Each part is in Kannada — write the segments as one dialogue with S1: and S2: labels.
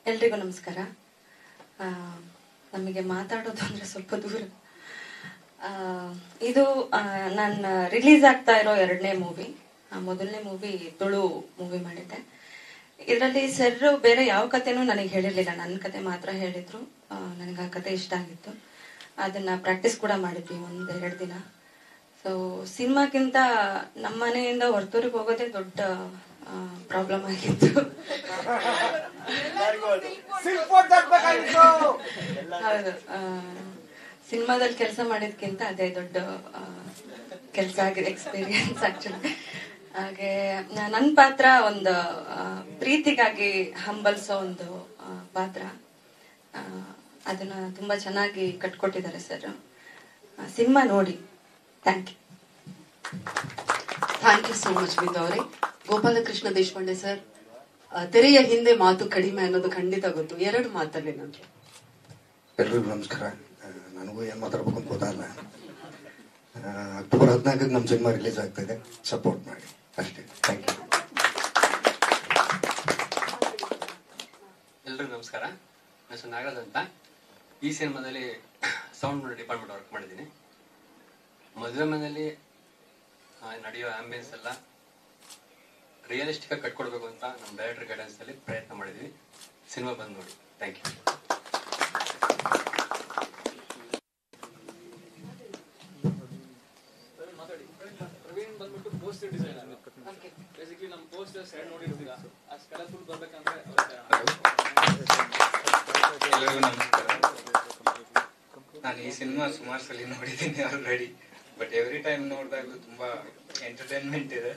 S1: ಎಲ್ರಿಗೂ ನಮಸ್ಕಾರ ಆ, ನಮಗೆ ಮಾತಾಡೋದು ಅಂದ್ರೆ ಸ್ವಲ್ಪ ದೂರ ಆ, ಇದು ನನ್ನ ರಿಲೀಸ್ ಆಗ್ತಾ ಇರೋ ಎರಡನೇ ಮೂವಿ ಮೊದಲನೇ ಮೂವಿ ತುಳು ಮೂವಿ ಮಾಡಿದ್ದೆ ಇದರಲ್ಲಿ ಸರ್ ಬೇರೆ ಯಾವ ಕಥೆನೂ ನನಗೆ ಹೇಳಿರ್ಲಿಲ್ಲ ನನ್ನ ಕತೆ ಮಾತ್ರ ಹೇಳಿದ್ರು ನನಗೆ ಆ ಕತೆ ಇಷ್ಟ ಆಗಿತ್ತು ಅದನ್ನ ಪ್ರಾಕ್ಟೀಸ್ ಕೂಡ ಮಾಡಿದ್ವಿ ಒಂದ್ ಎರಡು ದಿನ ಸೊ ಸಿನಿಮಾಕ್ಕಿಂತ ನಮ್ಮ ಮನೆಯಿಂದ ಹೊರತೂರಿಗೆ ಹೋಗೋದೇ ದೊಡ್ಡ ಪ್ರಾಬ್ಲಮ್ ಆಗಿತ್ತು ಹೌದು ಸಿನಿಮಾದಲ್ಲಿ ಕೆಲಸ ಮಾಡಿದ್ಕಿಂತ ಅದೇ ದೊಡ್ಡ ಕೆಲಸ ಆಗಿದೆ ಎಕ್ಸ್ಪೀರಿಯನ್ಸ್ ಆಕ್ಚುಲಿ ಹಾಗೆ ನ- ನನ್ ಪಾತ್ರ ಒಂದು ಆ, ಪ್ರೀತಿಗಾಗಿ ಹಂಬಲ್ಸೋ ಒಂದು ಆ, ಪಾತ್ರ ಆ, ಅದನ್ನ ತುಂಬಾ ಚೆನ್ನಾಗಿ ಕಟ್ಕೊಟ್ಟಿದ್ದಾರೆ ಸರ್ ಸಿನಿಮಾ ನೋಡಿ thank you
S2: thank you so much Bindu ಅವರೇ ಗೋಪಾಲಕೃಷ್ಣ ದೇಶಪಾಂಡೆ ಸರ್ ಆ, ತೆರೆಯ ಹಿಂದೆ ಮಾತು ಕಡಿಮೆ ಅನ್ನೋದು ಖಂಡಿತ ಗೊತ್ತು ಎರಡು ಮಾತಲ್ಲಿ ನಂತರ
S3: ಎಲ್ರಿಗೂ ನಮಸ್ಕಾರ ಆ, ನನಗೂ ಏನ್ ಮಾತಾಡ್ಬೇಕು ಅಂತ ಗೊತ್ತಾಗಲ್ಲ ಆ, ಅಕ್ಟೋಬರ್ ಹದಿನಾಲ್ಕಕ್ಕೆ ನಮ್ಮ ಸಿನಿಮಾ ರಿಲೀಸ್ ಆಗ್ತದೆ ಸಪೋರ್ಟ್ ಮಾಡಿ ಅಷ್ಟೇ ಥ್ಯಾಂಕ್ ಯು
S4: ಎಲ್ರಿಗೂ ನಮಸ್ಕಾರ ನನ್ನ ಹೆಸರು ನಾಗರಾಜ್ ಅಂತ ಈ ಸಿನಿಮಾದಲ್ಲಿ ಸೌಂಡ್ ಡಿಪಾರ್ಟ್ಮೆಂಟ್ ವರ್ಕ್ ಮಾಡಿದ್ದೀನಿ ಮದುವೆ ಮನೆಯಲ್ಲಿ ಆ, ನಡೆಯೋ ಆಂಬಿಯನ್ಸ್ ಎಲ್ಲ ರಿಯಲಿಸ್ಟಿಕ್ ಆಗಿ ಕಟ್ಕೊಡ್ಬೇಕು ಅಂತ ನಮ್ಮ ಡೈರೆಕ್ಟರ್ ಗೈಡೆನ್ಸ್ ಅಲ್ಲಿ ಪ್ರಯತ್ನ ಮಾಡಿದ್ವಿ ಸಿನಿಮಾ ಬಂದು ನೋಡಿ ಥ್ಯಾಂಕ್ ಯು
S5: ಪ್ರವೀಣ್ ಬಂದ್ಬಿಟ್ಟು ಪೋಸ್ಟರ್ ಡಿಸೈನರ್ ಬೇಸಿಕ್ಲಿ ನಮ್ಮ ಪೋಸ್ಟರ್ಸ್ ಎರಡು ನೋಡಿರ್ತೀರಾ ಅಷ್ಟು ಕಲರ್ಫುಲ್ ಬರ್ಬೇಕಂದ್ರೆ
S6: ಎಲ್ಲರಿಗೂ ನಮಸ್ಕಾರ ನಾನು ಈ ಸಿನಿಮಾ ಸುಮಾರು ಸಲ ನೋಡಿದ್ದೀನಿ ಆಲ್ರೆಡಿ ಬಟ್ ಎವ್ರಿ ಟೈಮ್ ನೋಡಿದಾಗಲೂ ತುಂಬಾ ಎಂಟರ್ಟೈನ್ಮೆಂಟ್ ಇದೆ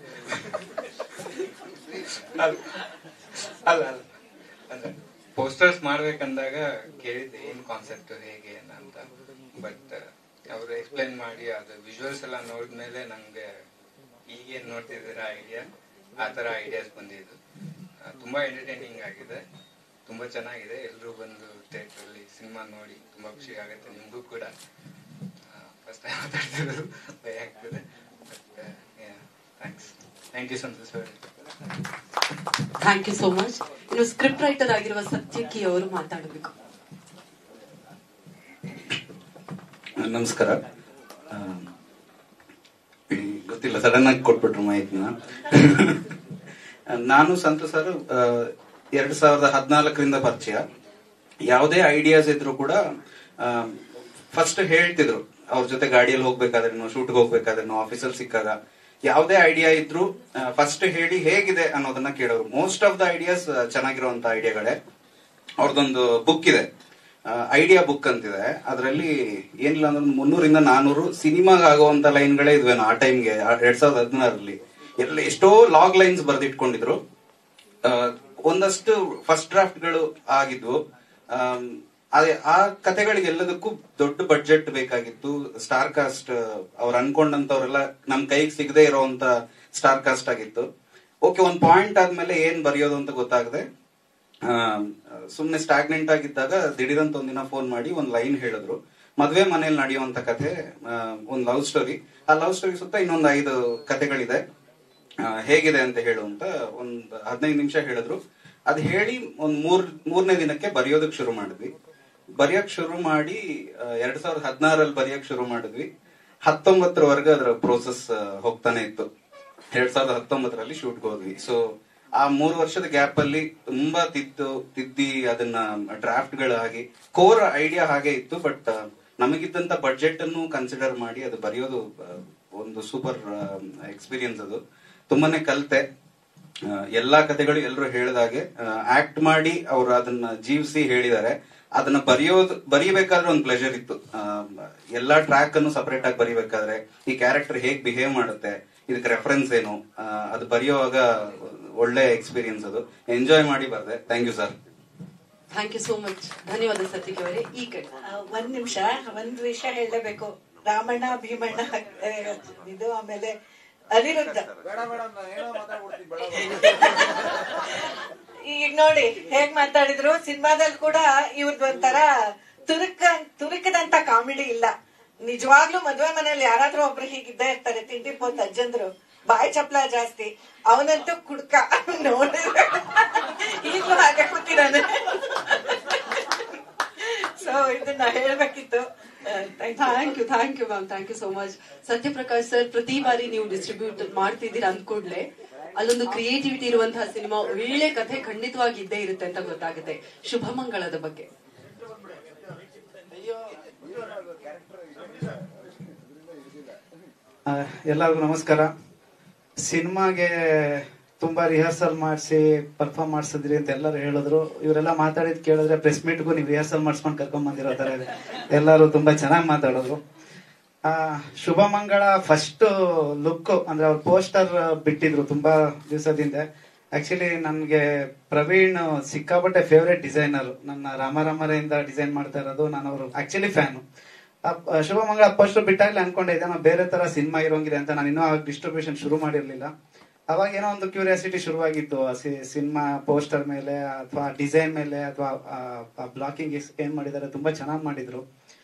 S6: ಅಲ್ಲ ಅಲ್ಲ ಅಲ್ಲ ಅಂದ್ರೆ ಪೋಸ್ಟರ್ಸ್ ಮಾಡ್ಬೇಕಂದಾಗ ಕೇಳಿದ್ದೆ ಏನ್ ಕಾನ್ಸೆಪ್ಟ್ ಹೇಗೆ ಏನು ಅಂತ ಬಟ್ ಅವರು ಎಕ್ಸ್ಪ್ಲೈನ್ ಮಾಡಿ ಅದು ವಿಜುವಲ್ಸ್ ಎಲ್ಲ ನೋಡಿದ್ಮೇಲೆ ನಂಗೆ ಈಗೇನ್ ನೋಡ್ತಿದ್ದೀರಾ ಐಡಿಯಾ ಆ ತರ ಐಡಿಯಾಸ್ ಬಂದಿದ್ದು ಆ, ತುಂಬಾ ಎಂಟರ್ಟೈನಿಂಗ್ ಆಗಿದೆ ತುಂಬಾ ಚೆನ್ನಾಗಿದೆ ಎಲ್ಲರೂ ಬಂದು ಥಿಯೇಟರ್ ಅಲ್ಲಿ ಸಿನಿಮಾ ನೋಡಿ ತುಂಬಾ ಖುಷಿ ಆಗುತ್ತೆ ನಿಮ್ಗೂ ಕೂಡ ಫಸ್ಟ್ ಟೈಮ್ ಮಾತಾಡ್ತಿರೋದು ಭಯ ಆಗ್ತದೆ but thanks thank you Santosh ಅವರೇ
S2: ಥ್ಯಾಂಕ್ ಯು ಸೋ ಮಚ್ ಇನ್ನು ಸ್ಕ್ರಿಪ್ಟ್ ರೈಟರ್ ಆಗಿರುವ ಸತ್ಯಕಿ ಅವರು ಮಾತಾಡಬೇಕು
S7: ನಮಸ್ಕಾರ ಆ, ಗೊತ್ತಿಲ್ಲ ಸಡನ್ ಆಗಿ ಕೊಟ್ಬಿಟ್ರು ಮೈಕ್ನ ನಾನು ಸಂತು ಸರ್ ಎರಡ್ ಸಾವಿರದ ಹದಿನಾಲ್ಕರಿಂದ ಪರಿಚಯ ಯಾವುದೇ ಐಡಿಯಾಸ್ ಇದ್ರು ಕೂಡ ಫಸ್ಟ್ ಹೇಳ್ತಿದ್ರು ಅವ್ರ ಜೊತೆ ಗಾಡಿಯಲ್ಲಿ ಹೋಗ್ಬೇಕಾದ್ರೂ ಶೂಟ್ಗೆ ಹೋಗ್ಬೇಕಾದ್ರೂ ಆಫೀಸಲ್ಲಿ ಸಿಕ್ಕಾಗ ಯಾವುದೇ ಐಡಿಯಾ ಇದ್ರು ಫಸ್ಟ್ ಹೇಳಿ ಹೇಗಿದೆ ಅನ್ನೋದನ್ನ ಕೇಳೋರು ಮೋಸ್ಟ್ ಆಫ್ ದ ಐಡಿಯಾಸ್ ಚೆನ್ನಾಗಿರುವಂತ ಐಡಿಯಾಗಳೇ ಅವ್ರದ್ದೊಂದು ಬುಕ್ ಇದೆ ಐಡಿಯಾ ಬುಕ್ ಅಂತಿದೆ ಅದರಲ್ಲಿ ಏನಿಲ್ಲ ಅಂದ್ರೆ ಒಂದು ಮುನ್ನೂರಿಂದ ನಾನೂರು ಸಿನಿಮಾಗ ಆಗುವಂತ ಲೈನ್ಗಳೇ ಇದ್ವೇನೋ ಆ ಟೈಮ್ಗೆ ಎರಡ್ ಸಾವಿರದ ಹದಿನಾರರಲ್ಲಿ ಎಲ್ಲ ಎಷ್ಟೋ ಲಾಗ್ ಲೈನ್ಸ್ ಬರೆದಿಟ್ಕೊಂಡಿದ್ರು ಆ, ಒಂದಷ್ಟು ಫಸ್ಟ್ ಡ್ರಾಫ್ಟ್ ಗಳು ಆಗಿದ್ವು ಆಮ್, ಅದೇ- ಆ ಕತೆಗಳಿಗೆಲ್ಲದಕ್ಕೂ ದೊಡ್ಡ ಬಡ್ಜೆಟ್ ಬೇಕಾಗಿತ್ತು ಸ್ಟಾರ್ ಕಾಸ್ಟ್ ಅವ್ರು ಅನ್ಕೊಂಡಂತವ್ರೆಲ್ಲ ನಮ್ ಕೈಗೆ ಸಿಗದೆ ಇರೋಂತ ಸ್ಟಾರ್ ಕಾಸ್ಟ್ ಆಗಿತ್ತು ಓಕೆ ಒಂದ್ ಪಾಯಿಂಟ್ ಆದ್ಮೇಲೆ ಏನ್ ಬರೆಯೋದು ಅಂತ ಗೊತ್ತಾಗದೆ ಸುಮ್ನೆ ಸ್ಟಾಗ್ನೆಂಟ್ ಆಗಿದ್ದಾಗ ದಿಢೀರಂತ ಒಂದಿನ ಫೋನ್ ಮಾಡಿ ಒಂದ್ ಲೈನ್ ಹೇಳಿದ್ರು ಮದ್ವೆ ಮನೇಲಿ ನಡೆಯುವಂತ ಕಥೆ ಆ, ಒಂದ್ ಲವ್ ಸ್ಟೋರಿ ಆ ಲವ್ ಸ್ಟೋರಿ ಸುತ್ತ ಇನ್ನೊಂದ್ ಐದು ಕಥೆಗಳಿದೆ ಆ, ಹೇಗಿದೆ ಅಂತ ಹೇಳು ಅಂತ ಒಂದ್ ಹದಿನೈದು ನಿಮಿಷ ಹೇಳಿದ್ರು ಅದ್ ಹೇಳಿ ಒಂದ್ ಮೂರ್ ಮೂರನೇ ದಿನಕ್ಕೆ ಬರೆಯೋದಕ್ ಶುರು ಮಾಡಿದ್ವಿ ಬರೆಯಕ್ ಶುರು ಮಾಡಿ ಆ, ಎರಡ್ ಸಾವಿರದ ಹದಿನಾರಲ್ಲಿ ಬರೆಯಕ್ ಶುರು ಮಾಡಿದ್ವಿ ಹತ್ತೊಂಬತ್ತರವರೆಗೆ ಅದರ ಪ್ರೋಸೆಸ್ ಹೋಗ್ತಾನೆ ಇತ್ತು ಎರಡ್ ಸಾವಿರದ ಹತ್ತೊಂಬತ್ತರಲ್ಲಿ ಶೂಟ್ಗೆ ಹೋದ್ವಿ ಸೊ ಆ ಮೂರು ವರ್ಷದ ಗ್ಯಾಪ್ ಅಲ್ಲಿ ತುಂಬಾ ತಿದ್ದು ತಿದ್ದಿ ಅದನ್ನ ಡ್ರಾಫ್ಟ್ ಗಳಾಗಿ ಕೋರ್ ಐಡಿಯಾ ಹಾಗೆ ಇತ್ತು ಬಟ್ ನಮಗಿದ್ದಂತ ಬಡ್ಜೆಟ್ ಅನ್ನು ಕನ್ಸಿಡರ್ ಮಾಡಿ ಅದು ಬರೆಯೋದು ಆ, ಒಂದು ಸೂಪರ್ ಎಕ್ಸ್ಪೀರಿಯನ್ಸ್ ಅದು ತುಂಬಾನೇ ಕಲ್ತೆ ಆ, ಎಲ್ಲಾ ಕಥೆಗಳು ಎಲ್ಲರೂ ಹೇಳಿದಾಗೆ ಆಕ್ಟ್ ಮಾಡಿ ಅವರು ಅದನ್ನ ಜೀವಿಸಿ ಹೇಳಿದ್ದಾರೆ ಅದನ್ನ ಬರೆಯೋದು ಬರೀಬೇಕಾದ್ರೆ ಒಂದು ಪ್ಲೆಜರ್ ಇತ್ತು ಆ, ಎಲ್ಲಾ ಟ್ರ್ಯಾಕ್ ಅನ್ನು ಸಪರೇಟ್ ಆಗಿ ಬರೀಬೇಕಾದ್ರೆ ಈ ಕ್ಯಾರೆಕ್ಟರ್ ಹೇಗ್ ಬಿಹೇವ್ ಮಾಡುತ್ತೆ ಇದಕ್ಕೆ ರೆಫರೆನ್ಸ್ ಏನು ಆ, ಅದು ಬರೆಯುವಾಗ ಒಳ್ಳೆ ಎಕ್ಸ್ಪೀರಿಯನ್ಸ್ ಅದು ಎಂಜಾಯ್ ಮಾಡಿ ಬರ್ದೆ thank you sir
S2: thank you so much ಧನ್ಯವಾದ ಸತ್ಯಕಿ ಅವರೇ ಈ ಕಡೆ
S8: ಆ, ಒಂದ್ ನಿಮಿಷ ಒಂದ್ ವಿಷಯ ಹೇಳಲೇಬೇಕು ರಾಮಣ್ಣ ಭೀಮಣ್ಣ ಆ, ಇದು ಆಮೇಲೆ ಅನಿರುದ್ಧ ಈಗ ನೋಡಿ ಹೇಗ್ ಮಾತಾಡಿದ್ರು ಸಿನಿಮಾದಲ್ಲಿ ಕೂಡ ಇವ್ರದ್ದು ಒಂಥರ ತುರುಕ ತುರುಕದಂತ ಕಾಮಿಡಿ ಇಲ್ಲ ನಿಜವಾಗ್ಲೂ ಮದ್ವೆ ಮನೇಲಿ ಯಾರಾದ್ರೂ ಒಬ್ರು ಹೀಗಿದ್ದೇ ಇರ್ತಾರೆ ತಿಂಡಿ ಪೋತ್ ಅಜ್ಜಂದ್ರು ಬಾಯಿ ಚಪ್ಲ ಜಾಸ್ತಿ ಅವನಂತೂ ಕುಡ್ಕ ನೋಡಿದ್ರೆ ಈಗಲೂ ಹಾಗೆ ಕೂತಿದ್ದಾನೆ ಸೊ ಇದನ್ನ ಹೇಳ್ಬೇಕಿತ್ತು
S2: thank you thank you ma'am thank you so much Satyaprakash sir ಪ್ರತಿ ಬಾರಿ ನೀವು ಡಿಸ್ಟ್ರಿಬ್ಯೂಟ್ ಮಾಡ್ತಿದ್ದೀರಾ ಅಂದ್ಕೂಡ್ಲೆ ಅಲ್ಲೊಂದು ಕ್ರಿಯೇಟಿವಿಟಿ ಇರುವಂತಹ ಸಿನಿಮಾ ಒಳ್ಳೆ ಕಥೆ ಖಂಡಿತವಾಗಿ ಇದ್ದೇ ಇರುತ್ತೆ ಅಂತ ಗೊತ್ತಾಗುತ್ತೆ ಶುಭ ಮಂಗಳದ ಬಗ್ಗೆ
S9: ಆ, ಎಲ್ಲರಿಗೂ ನಮಸ್ಕಾರ ಸಿನಿಮಾಗೆ ತುಂಬಾ ರಿಹರ್ಸಲ್ ಮಾಡಿಸಿ ಪರ್ಫಾರ್ಮ್ ಮಾಡಿಸಿದ್ರಿ ಅಂತ ಎಲ್ಲರೂ ಹೇಳಿದ್ರು ಇವರೆಲ್ಲ ಮಾತಾಡಿದ್ ಕೇಳಿದ್ರೆ ಪ್ರೆಸ್ ಮೀಟ್ಗೂ ನೀವು ರಿಹರ್ಸಲ್ ಮಾಡಿಸ್ಕೊಂಡು ಕರ್ಕೊಂಡ್ ಬಂದಿರೋ ತರ ಇದೆ ಎಲ್ಲರೂ ತುಂಬಾ ಚೆನ್ನಾಗಿ ಮಾತಾಡಿದ್ರು ಆ, ಶುಭ ಮಂಗಳ ಫಸ್ಟ್ ಲುಕ್ ಅಂದ್ರೆ ಅವ್ರ ಪೋಸ್ಟರ್ ಬಿಟ್ಟಿದ್ರು ತುಂಬಾ ದಿವಸದಿಂದ ಆಕ್ಚುಲಿ ನನ್ಗೆ ಪ್ರವೀಣ್ ಸಿಕ್ಕಾಪಟ್ಟೆ ಫೇವ್ರೆಟ್ ಡಿಸೈನರ್ ನನ್ನ ರಾಮರಾಮರೆಯಿಂದ ಡಿಸೈನ್ ಮಾಡ್ತಾ ಇರೋದು ನಾನು ಅವರು ಆಕ್ಚುಲಿ ಫ್ಯಾನು ಶುಭ ಮಂಗಳ ಫಸ್ಟ್ ಬಿಟ್ಟಾಗ್ಲೇ ಅನ್ಕೊಂಡಿದ್ದೆ ನಾವು ಬೇರೆ ತರ ಸಿನಿಮಾ ಇರೋಂಗಿದೆ ಅಂತ ನಾನು ಇನ್ನೂ ಆಗ ಡಿಸ್ಟ್ರಿಬ್ಯೂಷನ್ ಶುರು ಮಾಡಿರ್ಲಿಲ್ಲ ಅವಾಗ ಏನೋ ಒಂದು ಕ್ಯೂರಿಯಾಸಿಟಿ ಶುರುವಾಗಿತ್ತು ಆ ಸಿನಿಮಾ ಪೋಸ್ಟರ್ ಮೇಲೆ ಅಥವಾ ಡಿಸೈನ್ ಮೇಲೆ ಅಥವಾ ಬ್ಲಾಕಿಂಗ್ ಏನ್ ಮಾಡಿದ್ದಾರೆ ತುಂಬಾ ಚೆನ್ನಾಗಿ ಮಾಡಿದ್ರು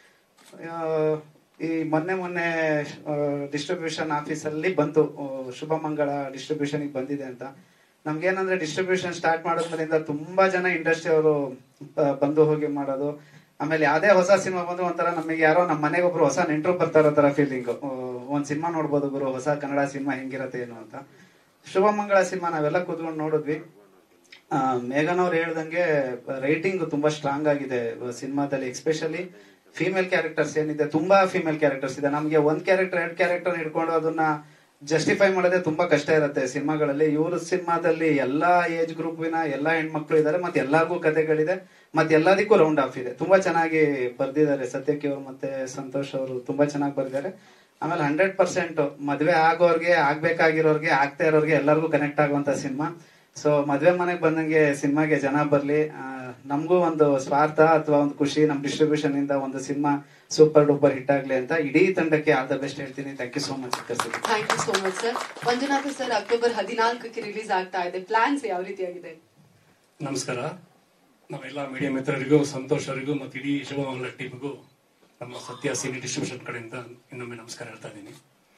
S9: ಆ, ಈ ಮೊನ್ನೆ ಮೊನ್ನೆ ಡಿಸ್ಟ್ರಿಬ್ಯೂಷನ್ ಆಫೀಸ್ ಅಲ್ಲಿ ಬಂತು ಆ, ಶುಭ ಮಂಗಳ ಡಿಸ್ಟ್ರಿಬ್ಯೂಷನ್ ಬಂದಿದೆ ಅಂತ ನಮ್ಗೇನಂದ್ರೆ ಡಿಸ್ಟ್ರಿಬ್ಯೂಷನ್ ಸ್ಟಾರ್ಟ್ ಮಾಡೋದ್ರಿಂದ ತುಂಬಾ ಜನ ಇಂಡಸ್ಟ್ರಿ ಅವರು ಬಂದು ಹೋಗಿ ಮಾಡೋದು ಆಮೇಲೆ ಯಾವ್ದೇ ಹೊಸ ಸಿನಿಮಾ ಬಂದ್ರು ಒಂಥರ ನಮಗೆ ಯಾರೋ ನಮ್ಮ ಮನೆಗೆ ಒಬ್ರು ಹೊಸ ನೆಂಟರು ಬರ್ತಾ ಇರೋ ತರ ಫೀಲಿಂಗ್ ಒಂದ್ ಸಿನಿಮಾ ನೋಡ್ಬೋದು ಗುರು ಹೊಸ ಕನ್ನಡ ಸಿನಿಮಾ ಹೆಂಗಿರತ್ತೆ ಏನು ಅಂತ ಶುಭ ಮಂಗಳ ಸಿನಿಮಾ ನಾವೆಲ್ಲ ಕೂತ್ಕೊಂಡು ನೋಡಿದ್ವಿ ಆ, ಮೇಘನ್ ಅವ್ರು ಹೇಳ್ದಂಗೆ ರೈಟಿಂಗ್ ತುಂಬಾ ಸ್ಟ್ರಾಂಗ್ ಆಗಿದೆ ಸಿನಿಮಾದಲ್ಲಿ ಎಸ್ಪೆಷಲಿ ಫೀಮೇಲ್ ಕ್ಯಾರೆಕ್ಟರ್ಸ್ ಏನಿದೆ ತುಂಬಾ ಫೀಮೇಲ್ ಕ್ಯಾರೆಕ್ಟರ್ಸ್ ಇದೆ ನಮ್ಗೆ ಒಂದ್ ಕ್ಯಾರೆಕ್ಟರ್ ಎರಡ್ ಕ್ಯಾರೆಕ್ಟರ್ ಹಿಡ್ಕೊಂಡು ಅದನ್ನ ಜಸ್ಟಿಫೈ ಮಾಡೋದೇ ತುಂಬಾ ಕಷ್ಟ ಇರುತ್ತೆ ಸಿನಿಮಾಗಳಲ್ಲಿ ಇವ್ರ ಸಿನಿಮಾದಲ್ಲಿ ಎಲ್ಲಾ ಏಜ್ ಗ್ರೂಪಿನ ಎಲ್ಲಾ ಹೆಣ್ಮಕ್ಳು ಇದಾರೆ ಮತ್ತೆ ಎಲ್ಲಾರ್ಗೂ ಕಥೆಗಳಿದೆ ಮತ್ತೆ ಎಲ್ಲದಕ್ಕೂ ರೌಂಡ್ ಆಫ್ ಇದೆ ತುಂಬಾ ಚೆನ್ನಾಗಿ ಬರ್ದಿದ್ದಾರೆ ಸತ್ಯಕ್ಕೆ ಅವರು ಮತ್ತೆ ಸಂತೋಷ್ ಅವರು ತುಂಬಾ ಚೆನ್ನಾಗಿ ಬರ್ದಿದ್ದಾರೆ ಆಮೇಲೆ ಹಂಡ್ರೆಡ್ ಪರ್ಸೆಂಟ್ ಮದ್ವೆ ಆಗೋರ್ಗೆ ಆಗ್ಬೇಕಾಗಿರೋರ್ಗೆ ಆಗ್ತಾ ಇರೋರ್ಗೆ ಎಲ್ಲರಿಗೂ ಕನೆಕ್ಟ್ ಆಗುವಂತ ಸಿನಿಮಾ ಸೊ ಮದ್ವೆ ಮನೆಗೆ ಬಂದಂಗೆ ಸಿನಿಮಾಗೆ ಜನ ಬರ್ಲಿ ಆ, ನಮಗೂ ಒಂದು ಸ್ವಾರ್ಥ ಅಥವಾ ಒಂದು ಖುಷಿ ನಮ್ ಡಿಸ್ಟ್ರಿಬ್ಯೂಷನ್ ಇಂದ ಒಂದು ಸಿನಿಮಾ ಸೂಪರ್ ಡೂಪರ್ ಹಿಟ್ ಆಗ್ಲಿ ಅಂತ ಇಡೀ ತಂಡಕ್ಕೆ ಆಲ್ ದ ಬೆಸ್ಟ್ ಹೇಳ್ತೀನಿ thank you so much
S2: thank you so much sir Manjunatha sir October ಹದಿನಾಲ್ಕಕ್ಕೆ ರಿಲೀಸ್ ಆಗ್ತಾ ಇದೆ ಪ್ಲಾನ್ಸ್ ಯಾವ ರೀತಿಯಾಗಿದೆ
S10: ನಮಸ್ಕಾರ ನಮ್ಮೆಲ್ಲ ಮೀಡಿಯಾ ಮಿತ್ರರಿಗೂ ಸಂತೋಷ್ ಅವರಿಗೂ ಮತ್ತು ಇಡೀ ಶಿವಮಂಗಲ ಟೀಮ್ಗೂ ನಮ್ಮ ಸತ್ಯ ಸಿನಿ ಡಿಸ್ಟ್ರಿಬ್ಯೂಷನ್ ಕಡೆಯಿಂದ ಇನ್ನೊಮ್ಮೆ ನಮಸ್ಕಾರ ಹೇಳ್ತಾ ಇದ್ದೀನಿ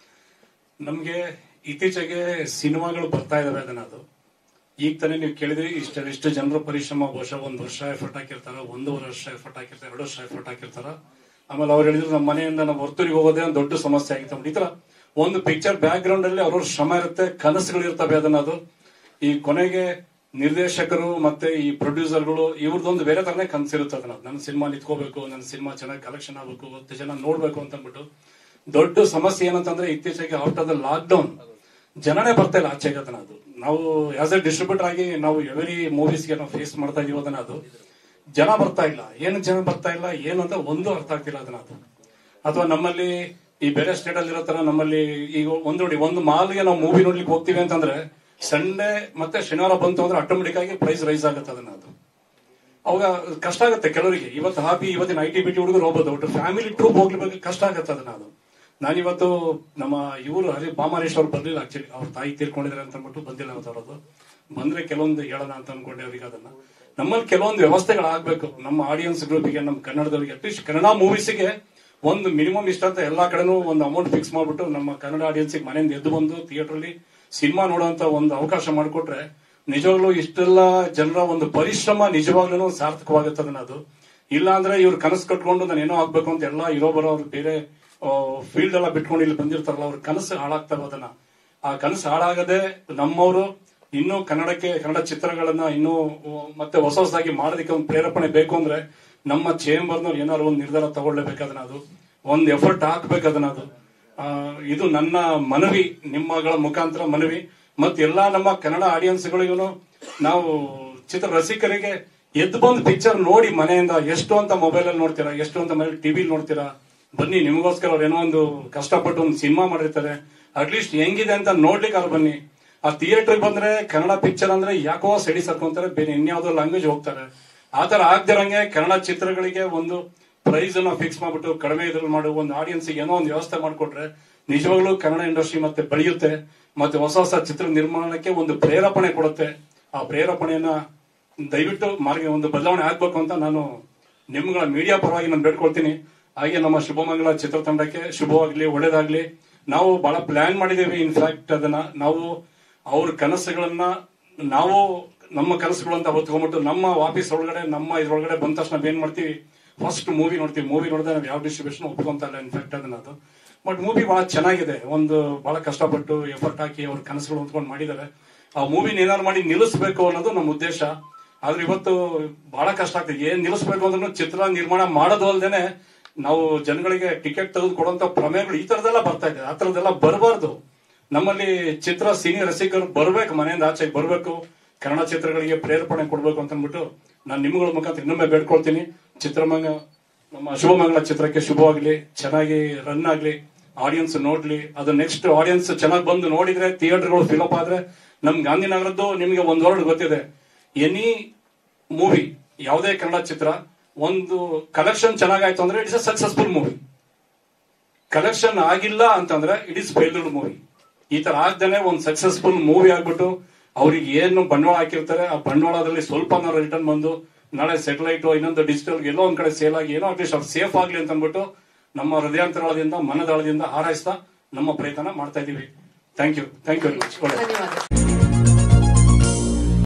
S10: ನಮಗೆ ಇತ್ತೀಚೆಗೆ ಸಿನಿಮಾಗಳು ಬರ್ತಾ ಇದಾವೆ ಅದನ್ನ ಅದು ಈಗ ತಾನೇ ನೀವು ಕೇಳಿದ್ರಿ ಇಷ್ಟ ಎಷ್ಟು ಜನರ ಪರಿಶ್ರಮ ಬಹುಶಃ ಒಂದು ವರ್ಷ ಎಫರ್ಟ್ ಹಾಕಿರ್ತಾರ ಒಂದೂವರೆ ವರ್ಷ ಎಫರ್ಟ್ ಹಾಕಿರ್ತಾರೆ ಎರಡು ವರ್ಷ ಎಫರ್ಟ್ ಹಾಕಿರ್ತಾರ ಆಮೇಲೆ ಅವ್ರು ಹೇಳಿದ್ರು ನಮ್ಮ ಮನೆಯಿಂದ ನಾವು ಹೊರ್ತೂರಿಗೆ ಹೋಗೋದೇ ಒಂದು ದೊಡ್ಡ ಸಮಸ್ಯೆ ಆಗಿತ್ತು ಈ ತರ ಒಂದು ಪಿಕ್ಚರ್ ಬ್ಯಾಕ್ ಗ್ರೌಂಡ್ ಅಲ್ಲಿ ಅವ್ರವ್ರ ಶ್ರಮ ಇರುತ್ತೆ ಕನಸುಗಳು ಇರ್ತವೆ ಅದನ್ನ ಅದು ಈ ಕೊನೆಗೆ ನಿರ್ದೇಶಕರು ಮತ್ತೆ ಈ ಪ್ರೊಡ್ಯೂಸರ್ಗಳು ಇವ್ರದ್ದೊಂದು ಬೇರೆ ತರನೇ ಕನಸಿರುತ್ತೆ ಅದನ್ನ ನನ್ನ ಸಿನಿಮಾ ನಿಂತ್ಕೋಬೇಕು ನನ್ನ ಸಿನಿಮಾ ಚೆನ್ನಾಗಿ ಕಲೆಕ್ಷನ್ ಆಗ್ಬೇಕು ಹತ್ತು ಜನ ನೋಡ್ಬೇಕು ಅಂತ ಅಂದ್ಬಿಟ್ಟು ದೊಡ್ಡ ಸಮಸ್ಯೆ ಏನಂತಂದ್ರೆ ಇತ್ತೀಚೆಗೆ out of the lockdown ಜನನೇ ಬರ್ತಾ ಇಲ್ಲ ಆಚೆಗೆ ಅದನ್ನ ಅದು ನಾವು ಆಸ್ ಎ ಡಿಸ್ಟ್ರಿಬ್ಯೂಟರ್ ಆಗಿ ನಾವು ಎವರಿ ಮೂವೀಸ್ಗೆ ನಾವು ಫೇಸ್ ಮಾಡ್ತಾ ಇದೀವಿ ಅದನ್ನ ಅದು ಜನ ಬರ್ತಾ ಇಲ್ಲ ಏನು ಜನ ಬರ್ತಾ ಇಲ್ಲ ಏನು ಅಂತ ಒಂದು ಅರ್ಥ ಆಗ್ತಿಲ್ಲ ಅದನ್ನ ಅದು ಅಥವಾ ನಮ್ಮಲ್ಲಿ ಈ ಬೇರೆ ಸ್ಟೇಟ್ ಅಲ್ಲಿ ಇರೋ ತರ ನಮ್ಮಲ್ಲಿ ಈಗ ಒಂದು ನೋಡಿ ಒಂದು ಮಾಲ್ಗೆ ನಾವು ಮೂವಿ ನೋಡ್ಲಿಕ್ಕೆ ಹೋಗ್ತೀವಿ ಅಂತಂದ್ರೆ ಸಂಡೇ ಮತ್ತೆ ಶನಿವಾರ ಬಂತು ಅಂದ್ರೆ ಆಟೋಮೆಟಿಕ್ ಆಗಿ ಪ್ರೈಸ್ ರೈಸ್ ಆಗುತ್ತೆ ಅದನ್ನ ಅದು ಅವಾಗ ಕಷ್ಟ ಆಗುತ್ತೆ ಕೆಲವರಿಗೆ ಇವತ್ತು ಹಾಬಿ ಇವತ್ತಿನ ಐ ಟಿ ಬಿ ಟಿ ಹುಡುಗರು ಹೋಗ್ಬೋದು ಒಟ್ಟು ಫ್ಯಾಮಿಲಿ ಟ್ರೂಪ್ ಹೋಗ್ಲಿಕ್ಕೆ ಕಷ್ಟ ಆಗುತ್ತೆ ಅದನ್ನ ಅದು ನಾನಿವತ್ತು ನಮ್ಮ ಇವರು ಹರಿ ಬಾಮಾರೇಶ್ ಅವ್ರು ಬರ್ಲಿಲ್ಲ ಆಕ್ಚುಲಿ ಅವ್ರ ತಾಯಿ ತೀರ್ಕೊಂಡಿದ್ದಾರೆ ಅಂತ ಅಂದ್ಬಿಟ್ಟು ಬಂದಿಲ್ಲ ಅವತ್ತು ಅವ್ರದ್ದು ಬಂದ್ರೆ ಕೆಲವೊಂದು ಹೇಳೋಣ ಅಂತ ಅನ್ಕೊಂಡೆ ಅವ್ರಿಗೆ ಅದನ್ನ ನಮ್ಮಲ್ಲಿ ಕೆಲವೊಂದು ವ್ಯವಸ್ಥೆಗಳಾಗ್ಬೇಕು ನಮ್ಮ ಆಡಿಯನ್ಸ್ ಗ್ರೂಪಿಗೆ ನಮ್ಮ ಕನ್ನಡದವರಿಗೆ ಅಟ್ಲೀಸ್ಟ್ ಕನ್ನಡ ಮೂವೀಸ್ಗೆ ಒಂದು ಮಿನಿಮಮ್ ಇಷ್ಟ ಅಂತ ಎಲ್ಲಾ ಕಡೆನೂ ಒಂದು ಅಮೌಂಟ್ ಫಿಕ್ಸ್ ಮಾಡ್ಬಿಟ್ಟು ನಮ್ಮ ಕನ್ನಡ ಆಡಿಯನ್ಸ್ಗೆ ಮನೆಯಿಂದ ಎದ್ದು ಬಂದು ಥಿಯೇಟರ್ ಅಲ್ಲಿ ಸಿನಿಮಾ ನೋಡುವಂತ ಒಂದು ಅವಕಾಶ ಮಾಡಿಕೊಟ್ರೆ ನಿಜವಾಗ್ಲೂ ಇಷ್ಟೆಲ್ಲ ಜನರ ಒಂದು ಪರಿಶ್ರಮ ನಿಜವಾಗ್ಲೂ ಸಾರ್ಥಕವಾಗುತ್ತೆ ಅದನ್ನ ಅದು ಇಲ್ಲ ಅಂದ್ರೆ ಇವ್ರು ಕನಸು ಕಟ್ಕೊಂಡು ನಾನು ಏನೋ ಆಗ್ಬೇಕು ಅಂತ ಎಲ್ಲ ಇರೋ ಬರೋ ಅವ್ರು ಬೇರೆ ಫೀಲ್ಡ್ ಎಲ್ಲ ಬಿಟ್ಕೊಂಡು ಇಲ್ಲಿ ಬಂದಿರ್ತಾರಲ್ಲ ಅವ್ರ ಕನಸು ಹಾಳಾಗ್ತವೆ ಅದನ್ನ ಆ ಕನಸು ಹಾಳಾಗದೆ ನಮ್ಮವರು ಇನ್ನೂ ಕನ್ನಡಕ್ಕೆ ಕನ್ನಡ ಚಿತ್ರಗಳನ್ನ ಇನ್ನೂ ಮತ್ತೆ ಹೊಸ ಹೊಸದಾಗಿ ಮಾಡೋದಕ್ಕೆ ಒಂದು ಪ್ರೇರೇಪಣೆ ಬೇಕು ಅಂದ್ರೆ ನಮ್ಮ ಚೇಂಬರ್ನವ್ರು ಏನಾದ್ರು ಒಂದು ನಿರ್ಧಾರ ತಗೊಳ್ಲೇಬೇಕದನ್ನ ಅದು ಒಂದು ಎಫರ್ಟ್ ಹಾಕ್ಬೇಕದನ್ನ ಅದು ಆ, ಇದು ನನ್ನ ಮನವಿ ನಿಮ್ಮಗಳ ಮುಖಾಂತರ ಮನವಿ ಮತ್ತೆ ಎಲ್ಲಾ ನಮ್ಮ ಕನ್ನಡ ಆಡಿಯನ್ಸ್ಗಳಿಗೂ ನಾವು ಚಿತ್ರ ರಸಿಕರಿಗೆ ಎದ್ದು ಬಂದು ಪಿಕ್ಚರ್ ನೋಡಿ ಮನೆಯಿಂದ ಎಷ್ಟು ಅಂತ ಮೊಬೈಲ್ ಅಲ್ಲಿ ನೋಡ್ತೀರಾ ಎಷ್ಟು ಅಂತ ಮನೇಲಿ ಟಿವಿ ನೋಡ್ತೀರಾ ಬನ್ನಿ ನಿಮಗೋಸ್ಕರ ಅವ್ರು ಏನೋ ಒಂದು ಕಷ್ಟಪಟ್ಟು ಒಂದು ಸಿನಿಮಾ ಮಾಡಿರ್ತಾರೆ ಅಟ್ಲೀಸ್ಟ್ ಹೆಂಗಿದೆ ಅಂತ ನೋಡ್ಲಿಕ್ಕೆ ಅವ್ರು ಬನ್ನಿ ಆ ಥಿಯೇಟರ್ ಬಂದ್ರೆ ಕನ್ನಡ ಪಿಕ್ಚರ್ ಅಂದ್ರೆ ಯಾಕೋ ಸೆಡಿ ಸರ್ಕೊಂತಾರೆ ಬೇರೆ ಇನ್ಯಾವುದೋ ಲ್ಯಾಂಗ್ವೇಜ್ ಹೋಗ್ತಾರೆ ಆತರ ಆಗದಿರಂಗೆ ಕನ್ನಡ ಚಿತ್ರಗಳಿಗೆ ಒಂದು ಪ್ರೈಸ್ ಅನ್ನ ಫಿಕ್ಸ್ ಮಾಡ್ಬಿಟ್ಟು ಕಡಿಮೆ ಇದ್ರಲ್ಲಿ ಮಾಡಿ ಒಂದು ಆಡಿಯನ್ಸ್ ಏನೋ ಒಂದು ವ್ಯವಸ್ಥೆ ಮಾಡ್ಕೊಟ್ರೆ ನಿಜವಾಗ್ಲೂ ಕನ್ನಡ ಇಂಡಸ್ಟ್ರಿ ಮತ್ತೆ ಬೆಳೆಯುತ್ತೆ ಮತ್ತೆ ಹೊಸ ಹೊಸ ಚಿತ್ರ ನಿರ್ಮಾಣಕ್ಕೆ ಒಂದು ಪ್ರೇರೇಪಣೆ ಕೊಡುತ್ತೆ ಆ ಪ್ರೇರೇಪಣೆಯನ್ನ ದಯವಿಟ್ಟು ಮಾರ್ಗ ಒಂದು ಬದಲಾವಣೆ ಆಗ್ಬೇಕು ಅಂತ ನಾನು ನಿಮ್ಗಳ ಮೀಡಿಯಾ ಪರವಾಗಿ ನಾನು ಬೇಡ್ಕೊಳ್ತೀನಿ ಹಾಗೆ ನಮ್ಮ ಶುಭಮಂಗಲ ಚಿತ್ರತಂಡಕ್ಕೆ ಶುಭವಾಗ್ಲಿ ಒಳ್ಳೇದಾಗ್ಲಿ ನಾವು ಬಹಳ ಪ್ಲಾನ್ ಮಾಡಿದ್ದೇವೆ ಇನ್ಫ್ಯಾಕ್ಟ್ ಅದನ್ನ ನಾವು ಅವ್ರ ಕನಸುಗಳನ್ನ ನಾವು ನಮ್ಮ ಕನಸುಗಳು ಅಂತ ಹೊತ್ಕೊಂಡ್ಬಿಟ್ಟು ನಮ್ಮ ಆಫೀಸ್ ಒಳಗಡೆ ನಮ್ಮ ಇದ್ರೊಳಗಡೆ ಬಂದ ತಕ್ಷಣ ನಾವ್ ಏನ್ ಮಾಡ್ತೀವಿ ಫಸ್ಟ್ ಮೂವಿ ನೋಡ್ತೀವಿ ಮೂವಿ ನೋಡಿದ್ರೆ ನಾವು ಯಾವ ಡಿಸ್ಟ್ರಿಬ್ಯೂಷನ್ ಒಪ್ಕೊಂತ ಇಲ್ಲ ಇನ್ಫ್ಯಾಕ್ಟ್ ಅದನ್ನ ಅದು ಬಟ್ ಮೂವಿ ಬಹಳ ಚೆನ್ನಾಗಿದೆ ಒಂದು ಬಹಳ ಕಷ್ಟಪಟ್ಟು ಎಫರ್ಟ್ ಹಾಕಿ ಅವ್ರ ಕನಸುಗಳು ಹೊಂದ್ಕೊಂಡು ಮಾಡಿದ್ದಾರೆ ಆ ಮೂವಿನ ಏನಾದ್ರು ಮಾಡಿ ನಿಲ್ಲಿಸಬೇಕು ಅನ್ನೋದು ನಮ್ಮ ಉದ್ದೇಶ ಆದ್ರೆ ಇವತ್ತು ಬಹಳ ಕಷ್ಟ ಆಗ್ತದೆ ಏನ್ ನಿಲ್ಲಿಸ್ಬೇಕು ಅಂದ್ರೂ ಚಿತ್ರ ನಿರ್ಮಾಣ ಮಾಡೋದು ಅಲ್ದೇನೆ ನಾವು ಜನಗಳಿಗೆ ಟಿಕೆಟ್ ತೆಗೆದು ಕೊಡುವಂತ ಪ್ರಮೇಯಗಳು ಈ ತರದೆಲ್ಲ ಬರ್ತಾ ಇದೆ ಆ ತರದೆಲ್ಲ ಬರಬಾರ್ದು ನಮ್ಮಲ್ಲಿ ಚಿತ್ರ ಸಿನಿ ರಸಿಕರು ಬರ್ಬೇಕು ಮನೆಯಿಂದ ಆಚೆಗೆ ಬರ್ಬೇಕು ಕನ್ನಡ ಚಿತ್ರಗಳಿಗೆ ಪ್ರೇರೇಪಣೆ ಕೊಡ್ಬೇಕು ಅಂತ ಅಂದ್ಬಿಟ್ಟು ನಾನು ನಿಮ್ಗಳ ಮುಖಾಂತರ ಇನ್ನೊಮ್ಮೆ ಬೇಡ್ಕೊಳ್ತೀನಿ ಚಿತ್ರಮಂಗ ನಮ್ಮ ಶುಭಮಂಗಳ ಚಿತ್ರಕ್ಕೆ ಶುಭವಾಗ್ಲಿ ಚೆನ್ನಾಗಿ ರನ್ ಆಗ್ಲಿ ಆಡಿಯನ್ಸ್ ನೋಡ್ಲಿ ಅದು ನೆಕ್ಸ್ಟ್ ಆಡಿಯನ್ಸ್ ಚೆನ್ನಾಗಿ ಬಂದು ನೋಡಿದ್ರೆ ಥಿಯೇಟರ್ಗಳು ಫಿಲಪ್ ಆದ್ರೆ ನಮ್ ಗಾಂಧಿನಗರದ್ದು ನಿಮಗೆ ಒಂದ್ ವರ್ಡ್ ಗೊತ್ತಿದೆ ಎನಿ ಮೂವಿ ಯಾವುದೇ ಕನ್ನಡ ಚಿತ್ರ ಒಂದು ಕಲೆಕ್ಷನ್ ಚೆನ್ನಾಗಾಯ್ತು ಅಂದ್ರೆ it's a successful movie collection ಆಗಿಲ್ಲ ಅಂತಂದ್ರೆ ಇಟ್ ಇಸ್ ಫೇಲ್ಡ್ ಮೂವಿ ಈ ತರ ಆಗ್ದೇನೆ ಒಂದ್ ಸಕ್ಸಸ್ಫುಲ್ ಮೂವಿ ಆಗ್ಬಿಟ್ಟು ಅವ್ರಿಗೆ ಏನು ಬಂಡವಾಳ ಹಾಕಿರ್ತಾರೆ ಆ ಬಂಡವಾಳದಲ್ಲಿ ಸ್ವಲ್ಪ ರಿಟರ್ನ್ ಬಂದು ನಾಳೆ ಸೆಟಲೈಟ್ ಇನ್ನೊಂದು ಡಿಜಿಟಲ್ ಎಲ್ಲೋ ಒಂದ್ ಕಡೆ ಸೇಲ್ ಆಗಿ ಏನೋ ಅಟ್ಲೀಸ್ಟ್ ಅವ್ರು ಸೇಫ್ ಆಗ್ಲಿ ಅಂತ ಅಂದ್ಬಿಟ್ಟು ನಮ್ಮ ಹೃದಯಾಂತರಾಳದಿಂದ ಮನದಾಳದಿಂದ ಹಾರೈಸ್ತಾ ನಮ್ಮ ಪ್ರಯತ್ನ ಮಾಡ್ತಾ ಇದೀವಿ thank you thank you very much
S2: ಧನ್ಯವಾದ